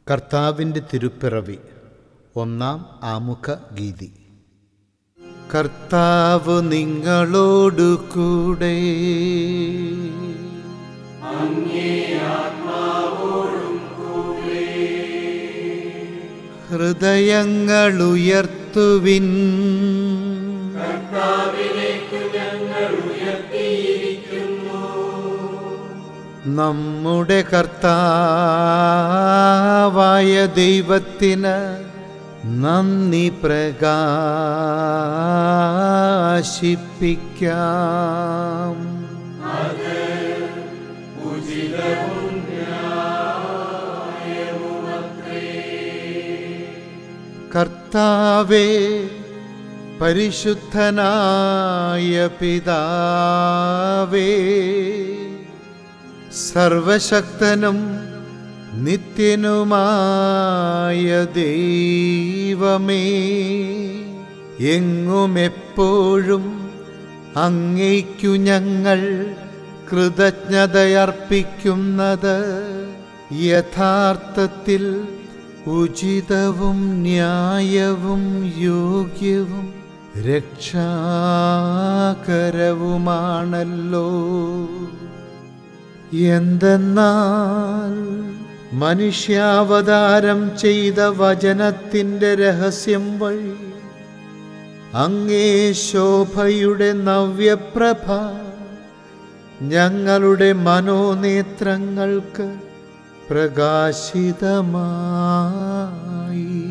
കർത്താവിൻ്റെ തിരുപ്പിറവി ഒന്നാം ആമുഖ ഗീതി കർത്താവ് നിങ്ങളോടു കൂടെ ഹൃദയങ്ങൾ ഉയർത്തുവിൻ നമ്മുടെ കർത്താവായ ദൈവത്തിന് നന്ദി പ്രകാശിപ്പിക്കാം കർത്താവേ പരിശുദ്ധനായ പിതാവേ സർവശക്തനും നിത്യനുമായ ദൈവമേ എങ്ങും എപ്പോഴും അങ്ങയ്ക്കു ഞങ്ങൾ കൃതജ്ഞതയർപ്പിക്കുന്നത് യഥാർത്ഥത്തിൽ ഉചിതവും ന്യായവും യോഗ്യവും രക്ഷാകരവുമാണല്ലോ എന്തെന്നാൽ മനുഷ്യാവതാരം ചെയ്ത വചനത്തിൻ്റെ രഹസ്യം വഴി അങ്ങേ ശോഭയുടെ നവ്യപ്രഭ ഞങ്ങളുടെ മനോനേത്രങ്ങൾക്ക് പ്രകാശിതമായി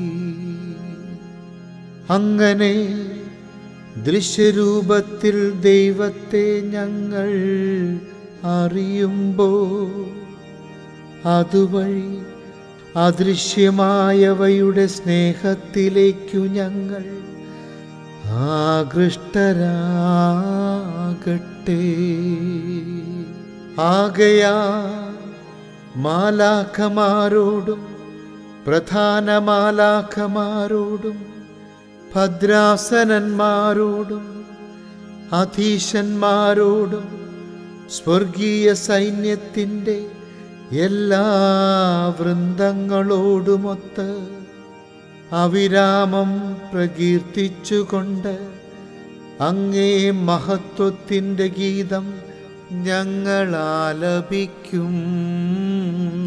അങ്ങനെ ദൃശ്യരൂപത്തിൽ ദൈവത്തെ ഞങ്ങൾ അറിയുമ്പോൾ അതുവഴി അദൃശ്യമായവയുടെ സ്നേഹത്തിലേക്കു ഞങ്ങൾ ആകൃഷ്ടരാകട്ടെ ആകയാ മാലാഖമാരോടും പ്രധാന മാലാഖമാരോടും ഭദ്രാസനന്മാരോടും അധീശന്മാരോടും സ്വർഗീയ സൈന്യത്തിൻ്റെ എല്ലാ വൃന്ദങ്ങളോടുമൊത്ത് അവിരാമം പ്രകീർത്തിച്ചുകൊണ്ട് അങ്ങേ മഹത്വത്തിൻ്റെ ഗീതം ഞങ്ങൾ ആലപിക്കും